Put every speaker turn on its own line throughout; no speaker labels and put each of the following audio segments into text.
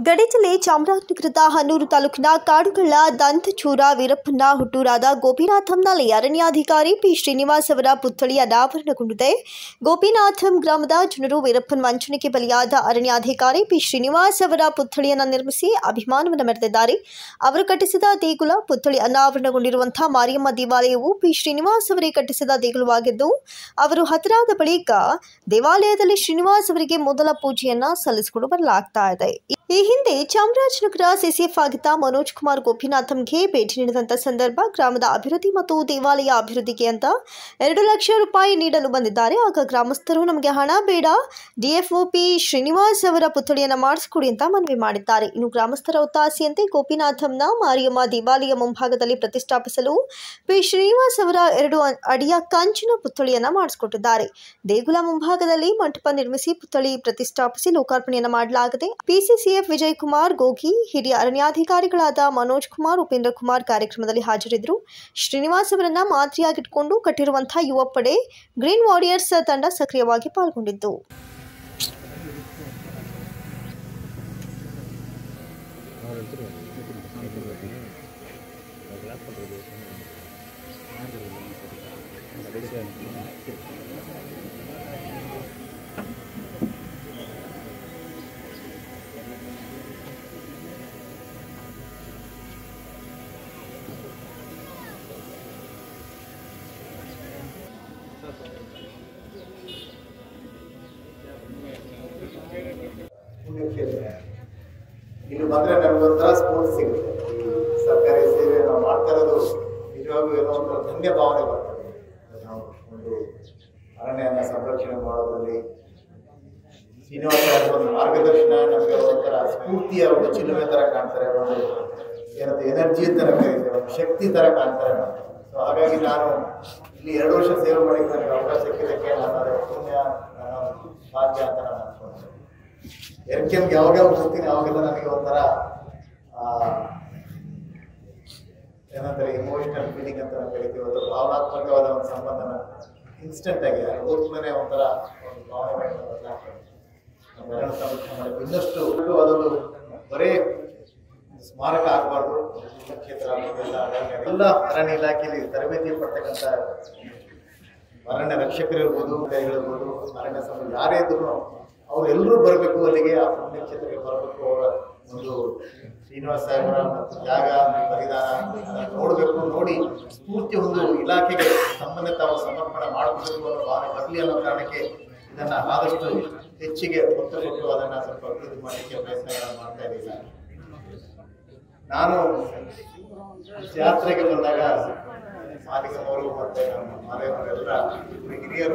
ಗಡಿ ಜಿಲ್ಲೆ ಚಾಮರಾಜನಗರದ ಹನ್ನೂರು ತಾಲೂಕಿನ ಕಾಡುಗಳ ದಂತಚೂರ ವೀರಪ್ಪನ ಹುಟ್ಟೂರಾದ ಗೋಪಿನಾಥಂನಲ್ಲಿ ಅರಣ್ಯಾಧಿಕಾರಿ ಪಿ ಶ್ರೀನಿವಾಸ್ ಅವರ ಪುತ್ಥಳಿ ಅನಾವರಣಗೊಂಡಿದೆ ಗೋಪಿನಾಥಂ ಗ್ರಾಮದ ಜನರು ವೀರಪ್ಪನ್ ವಂಚನೆಗೆ ಬಲಿಯಾದ ಅರಣ್ಯಾಧಿಕಾರಿ ಪಿ ಶ್ರೀನಿವಾಸ್ ಅವರ ಪುತ್ಥಳಿಯನ್ನು ನಿರ್ಮಿಸಿ ಅಭಿಮಾನವನ್ನು ಮೆರೆದಿದ್ದಾರೆ ಅವರು ಕಟ್ಟಿಸಿದ ದೇಗುಲ ಪುತ್ಥಳಿ ಅನಾವರಣಗೊಂಡಿರುವಂತಹ ಮಾರಿಯಮ್ಮ ದೇವಾಲಯವು ಪಿ ಶ್ರೀನಿವಾಸ್ ಅವರೇ ಕಟ್ಟಿಸಿದ ದೇಗುಲವಾಗಿದ್ದು ಅವರು ಹತರಾದ ಬಳಿಕ ದೇವಾಲಯದಲ್ಲಿ ಶ್ರೀನಿವಾಸ್ ಅವರಿಗೆ ಮೊದಲ ಪೂಜೆಯನ್ನ ಸಲ್ಲಿಸಿಕೊಂಡು ಬರಲಾಗ್ತಾ ಇದೆ ಈ ಹಿಂದೆ ಚಾಮರಾಜನಗರ ಸಿಸಿಎಫ್ ಆಗಿದ್ದ ಮನೋಜ್ ಕುಮಾರ್ ಗೋಪಿನಾಥಂಗೆ ಭೇಟಿ ನೀಡಿದಂಥ ಸಂದರ್ಭ ಗ್ರಾಮದ ಅಭಿವೃದ್ಧಿ ಮತ್ತು ದೇವಾಲಯ ಅಭಿವೃದ್ಧಿಗೆ ಅಂತ ಎರಡು ಲಕ್ಷ ರೂಪಾಯಿ ನೀಡಲು ಬಂದಿದ್ದಾರೆ ಆಗ ಗ್ರಾಮಸ್ಥರು ನಮಗೆ ಹಣ ಬೇಡ ಡಿಎಫ್ಒಪಿ ಶ್ರೀನಿವಾಸ್ ಅವರ ಪುತ್ಥಳಿಯನ್ನು ಮಾಡಿಸಿಕೊಡಿ ಅಂತ ಮನವಿ ಮಾಡಿದ್ದಾರೆ ಇನ್ನು ಗ್ರಾಮಸ್ಥರ ಒತ್ತಾಸೆಯಂತೆ ಗೋಪಿನಾಥಂನ ಮಾರಿಯಮ್ಮ ದೇವಾಲಯ ಮುಂಭಾಗದಲ್ಲಿ ಪ್ರತಿಷ್ಠಾಪಿಸಲು ಪಿ ಶ್ರೀನಿವಾಸ್ ಅವರ ಎರಡು ಅಡಿಯ ಕಂಚಿನ ಪುತ್ಥಳಿಯನ್ನು ಮಾಡಿಸಿಕೊಟ್ಟಿದ್ದಾರೆ ದೇಗುಲ ಮುಂಭಾಗದಲ್ಲಿ ಮಂಟಪ ನಿರ್ಮಿಸಿ ಪುತ್ಥಳಿ ಪ್ರತಿಷ್ಠಾಪಿಸಿ ಲೋಕಾರ್ಪಣೆಯನ್ನು ಮಾಡಲಾಗಿದೆ ಪಿಸಿಸಿಎಫ್ ವಿಜಯ್ ಕುಮಾರ್ ಗೋಗಿ ಹಿರಿಯ ಅರಣ್ಯಾಧಿಕಾರಿಗಳಾದ ಮನೋಜ್ ಕುಮಾರ್ ಉಪೇಂದ್ರ ಕುಮಾರ್ ಕಾರ್ಯಕ್ರಮದಲ್ಲಿ ಹಾಜರಿದ್ದರು ಶ್ರೀನಿವಾಸ್ ಅವರನ್ನ ಮಾದರಿಯಾಗಿಟ್ಕೊಂಡು ಕಟ್ಟಿರುವಂತಹ ಯುವ ಪಡೆ ಗ್ರೀನ್ ವಾರಿಯರ್ಸ್ ತಂಡ ಸಕ್ರಿಯವಾಗಿ ಪಾಲ್ಗೊಂಡಿದ್ದು
ಪುಣ್ಯಕ್ಷೇತ್ರ ಇಲ್ಲಿ ಬಂದ್ರೆ ನಮ್ಗೆ ಒಂಥರ ಸ್ಫೂರ್ತಿ ಸಿಗುತ್ತೆ ಈ ಸರ್ಕಾರಿ ಸೇವೆ ನಾವು ಮಾಡ್ತಾ ಇರೋದು ನಿಜವಾಗ್ಲೂ ಏನೋ ಒಂಥರ ಧನ್ಯ ಭಾವನೆ ಬರ್ತದೆ ನಾವು ಒಂದು ಅರಣ್ಯನ ಸಂರಕ್ಷಣೆ ಮಾಡೋದ್ರಲ್ಲಿ ಶ್ರೀನಿವಾಸ ಅವರ ಒಂದು ಮಾರ್ಗದರ್ಶನ ನಮಗೆ ಒಂಥರ ಸ್ಫೂರ್ತಿಯ ಒಂದು ಚಿಲುಮೆ ತರ ಕಾಣ್ತಾರೆ ಒಂದು ಏನಂತ ಎನರ್ಜಿ ತರ ಕರೀತಾರೆ ಒಂದು ಶಕ್ತಿ ತರ ಕಾಣ್ತಾರೆ ಸೊ ಹಾಗಾಗಿ ನಾನು ಇಲ್ಲಿ ಎರಡು ವರ್ಷ ಸೇವೆ ಮಾಡಿಕ್ಕೆ ನನಗೆ ಅವಕಾಶ ಸಿಕ್ಕಿದ್ದಕ್ಕೆ ನಾನು ಅದರ ಪುಣ್ಯ ನನ್ನ ಭಾಗ್ಯ ಅಂತ ನಾನು ಅನ್ಕೊಂಡೆ ಎರ್ಕೆಮ್ಗೆ ಯಾವಾಗ ಹೋಗ್ತೀನಿ ಅವಾಗೆಲ್ಲ ನನಗೆ ಒಂಥರ ಆ, ಏನಂತಾರೆ ಇಮೋಷನಲ್ ಫೀಲಿಂಗ್ ಅಂತ ನಾವು ಕರಿತೀವಿ ಒಂದು ಭಾವನಾತ್ಮಕವಾದ ಒಂದು ಸಂಬಂಧನ ಇನ್ಸ್ಟೆಂಟ್ ಆಗಿ ಅಲ್ಲಿ ಹೋದ್ಮೇಲೆ ಒಂಥರ ಒಂದು ಭಾವನೆ ಬದಲಾಗ್ತದೆ ನಮ್ಮ ಅರಣ್ಯ ಸಂರಕ್ಷಣೆ ಮಾಡಬೇಕು ಇನ್ನಷ್ಟು ಒಟ್ಟು ಅದೊಂದು ಬರೇ ಸ್ಮಾರಕ ಆಗಬಾರ್ದು ಕ್ಷೇತ್ರ ಎಲ್ಲ ಅರಣ್ಯ ಎಲ್ಲ ಅರಣ್ಯ ಇಲಾಖೆಯಲ್ಲಿ ತರಬೇತಿ ಪಡ್ತಕ್ಕಂಥ ಅರಣ್ಯ ರಕ್ಷಕರು ಇರ್ಬೋದು ಇರ್ಬೋದು ಅರಣ್ಯ ಸಮ ಯಾರೇ ಇದ್ರು ಅವರೆಲ್ಲರೂ ಬರಬೇಕು ಅಲ್ಲಿಗೆ ಆ ಪುಣ್ಯ ಕ್ಷೇತ್ರಕ್ಕೆ ಬರಬೇಕು ಅವರ ಒಂದು ಶ್ರೀನಿವಾಸ ಸಾಹೇಬರ ಮತ್ತು ಜಾಗ ಬಲಿದಾನ ಅದನ್ನ ನೋಡಬೇಕು ನೋಡಿ ಸ್ಫೂರ್ತಿ ಒಂದು ಇಲಾಖೆಗೆ ಸಂಬಂಧ ತಾವು ಸಮರ್ಪಣೆ ಮಾಡಬೇಕು ಅನ್ನೋ ಭಾವನೆ ಬರಲಿ ಅನ್ನೋ ಕಾರಣಕ್ಕೆ ಇದನ್ನ ಆದಷ್ಟು ಹೆಚ್ಚಿಗೆ ಒತ್ತು ಕೊಟ್ಟು ಅದನ್ನ ಸ್ವಲ್ಪ ಅಭಿವೃದ್ಧಿ ಮಾಡಲಿಕ್ಕೆ ಪ್ರಯತ್ನಗಳನ್ನು ಮಾಡ್ತಾ ಇದ್ದೀವಿ ನಾನು ಜಾತ್ರೆಗೆ ಬಂದಾಗ ಮಾಲಿಕನವರು ಮತ್ತೆ ನಮ್ಮ ಮಾದೇವರೆಲ್ಲ ಹಿರಿಯರು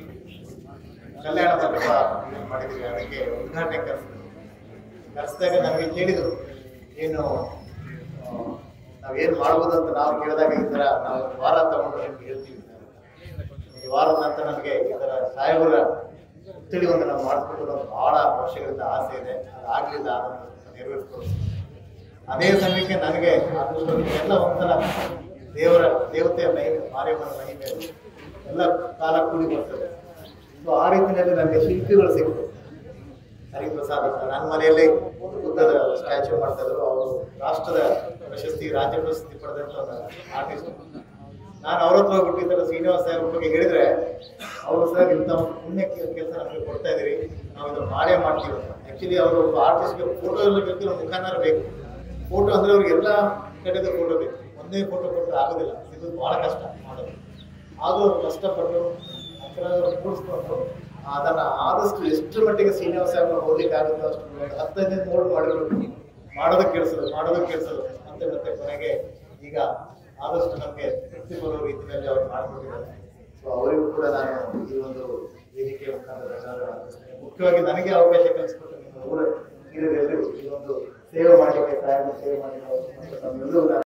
ಕಲ್ಯಾಣ ಮಂಟಪ ಏನ್ ಮಾಡಿದ್ವಿ ಅದಕ್ಕೆ ಉದ್ಘಾಟನೆ ಕರೆಸಿದ್ರು ಕರೆಸಿದಾಗ ನನಗೆ ಕೇಳಿದರು ಏನು ಆ, ನಾವೇನ್ ಮಾಡ್ಬೋದು ಅಂತ ನಾವು ಕೇಳಿದಾಗ ಈ ಥರ ನಾವು ಒಂದು ವಾರ ತಗೊಂಡು ನಿಮ್ಗೆ ಹೇಳ್ತೀವಿ ಸರ್. ಒಂದು ವಾರದ ನಂತರ ನಮಗೆ ಈ ಥರ ಸಾಹೇಬರ ತಿಳಿ ಒಂದು ನಾವು ಮಾಡಿಸ್ಬೇಕು ಅನ್ನೋದು ಬಹಳ ವರ್ಷಗಳಿಂದ ಆಸೆ ಇದೆ ಅದಾಗಲಿಲ್ಲ ಅದನ್ನು ನೆರವೇರಿಸ್ಕೊಡ್ತೀವಿ ಅದೇ ಸಮಯಕ್ಕೆ ನನಗೆ ಅದೃಷ್ಟ ಎಲ್ಲ ಒಂಥರ ದೇವರ ದೇವತೆಯ ಮಹಿಮೆ ಮಾರಿಯಮ್ಮನ ಮಹಿಮೆ ಅದು. ಎಲ್ಲ ಕಾಲ ಕೂಡಿ ಬರ್ತದೆ ಸೊ ಆ ರೀತಿಯಲ್ಲಿ ನನಗೆ ಶಿಲ್ಪಿಗಳು ಸಿಕ್ತು ಹರಿಪ್ರಸಾದ್ ಅಂತ ನನ್ನ ಮನೆಯಲ್ಲಿ ಬುದ್ಧದ ಸ್ಟ್ಯಾಚ್ಯೂ ಮಾಡ್ತಾ ಇದ್ರು ಅವರು ರಾಷ್ಟ್ರದ ಪ್ರಶಸ್ತಿ ರಾಜ್ಯ ಪ್ರಶಸ್ತಿ ಪಡೆದಂತ ಒಂದು ಆರ್ಟಿಸ್ಟ್ ನಾನು ಅವ್ರ ಹತ್ರ ಹೋಗ್ಬಿಟ್ಟು ಈ ಥರ ಶ್ರೀನಿವಾಸ ಸಾಹೇಬ್ರ ಬಗ್ಗೆ ಹೇಳಿದ್ರೆ ಅವರು ಸರ್ ಇಂಥ ಒಂದು ಪುಣ್ಯ ಕೆಲಸ ನಮಗೆ ಕೊಡ್ತಾ ಇದೀರಿ ನಾವು ಇದು ಮಾಡೇ ಮಾಡ್ತೀವಿ ಅಂತ ಆ್ಯಕ್ಚುಲಿ ಅವರು ಒಬ್ಬ ಆರ್ಟಿಸ್ಟ್ಗೆ ಫೋಟೋ ಎಲ್ಲ ಬೇಕಿರೋ ಮುಖಾನಾರ ಬೇಕು ಫೋಟೋ ಅಂದ್ರೆ ಅವ್ರಿಗೆ ಎಲ್ಲ ಕಡೆದ ಫೋಟೋ ಬೇಕು ಒಂದೇ ಫೋಟೋ ಕೊಟ್ಟರೆ ಆಗೋದಿಲ್ಲ ಇದು ಬಹಳ ಕಷ್ಟ ಮಾಡೋದು ಆದರೂ ಅವ್ರು ಕಷ್ಟಪಟ್ಟು ಆ ಥರ ಕೂಡಿಸ್ಕೊಂಡು ಅದನ್ನ ಆದಷ್ಟು ಎಷ್ಟು ಮಟ್ಟಿಗೆ ಶ್ರೀನಿವಾಸ ಸಾಹೇಬ್ರ ಓದಲಿಕ್ಕೆ ಆಗುತ್ತೋ ಅಷ್ಟು ಬೇಡ. ಹತ್ತೈದು ನೋಡ್ ಮಾಡಿರ್ಬೇಕು ಮಾಡೋದಕ್ಕೆ ಕೇಳಿಸೋದು ಮಾಡೋದಕ್ಕೆ ಕೇಳಿಸೋದು ಮತ್ತೆ ಮತ್ತೆ ಕೊನೆಗೆ ಈಗ ಆದಷ್ಟು ನಮಗೆ ತೃಪ್ತಿ ಬರೋ ರೀತಿಯಲ್ಲಿ ಅವ್ರು ಮಾಡ್ಕೊಟ್ಟಿದ್ದಾರೆ ಸೊ ಅವರಿಗೂ ಕೂಡ ನಾನು ಈ ಒಂದು ವೇದಿಕೆ ಮುಖಾಂತರ ಧನ್ಯವಾದ ಅರ್ಪಿಸ್ತೇನೆ. ಮುಖ್ಯವಾಗಿ ನನಗೆ ಅವಕಾಶ ಕಲಿಸ್ಕೊಟ್ಟು ನಿಮ್ಮ ಊರ ಹಿರಿಯರೆಲ್ಲರಿಗೂ ಈ ಒಂದು ಸೇವೆ ಮಾಡಲಿಕ್ಕೆ ಸಾಹೇಬ ಸೇವೆ ಮಾಡಲಿಕ್ಕೆ ಅವಕಾಶ ಕೊಟ್ಟು ನಮ್ಮೆಲ್ಲರಿಗೂ ನಾನು